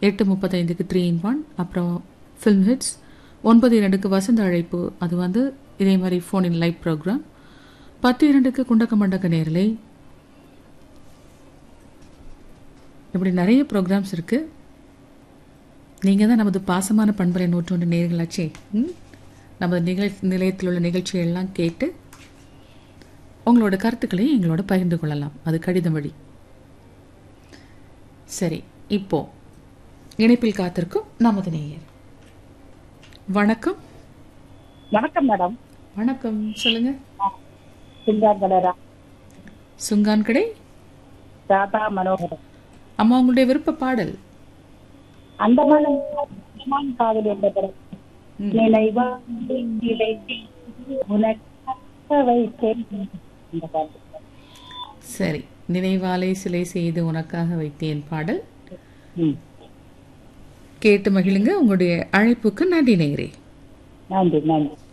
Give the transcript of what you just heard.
எட்டு முப்பத்தைந்துக்கு three in one அப்புறம் ஃபில்ம் ஹிட்ஸ் ஒன்பது இரண்டுக்கு வசந்த அழைப்பு அது வந்து இதே மாதிரி ஃபோன் இன் லைவ் ப்ரோக்ராம் பத்து இரண்டுக்கு குண்டக்க மண்டக்க நேரலை இப்படி நிறைய ப்ரோக்ராம்ஸ் இருக்கு நீங்கள் தான் நமது பாசமான பண்பலை நூற்றொன்று நேர்களாச்சே ம்? நமது நிகழ் நிலையத்தில் உள்ள நிகழ்ச்சியெல்லாம் கேட்டு உங்களோட கருத்துக்களை எங்களோட பகிர்ந்து கொள்ளலாம் அது கடிதம் வழி சரி இப்போ இணைப்பில் காத்திருக்கும் நமது நேயர் வணக்கம் வணக்கம் மேடம் வணக்கம் சொல்லுங்க சிங்காங்கடரா சுங்கான் கடை ராதா மனோகரன் அம்மா உங்களுடைய விருப்ப பாடல் அந்தமான அந்தமான் காதல் என்ற படம் ம். நினைவா நிலைத்தி உனக்காக வைத்தேன் இந்த பாட்டு சரி நினைவாலை சிலை செய்து உனக்காக வைத்தேன் பாடல் ம். கேட்டு மகிழுங்க உங்களுடைய அழைப்புக்கு நன்றி நேயரே நன்றி நன்றி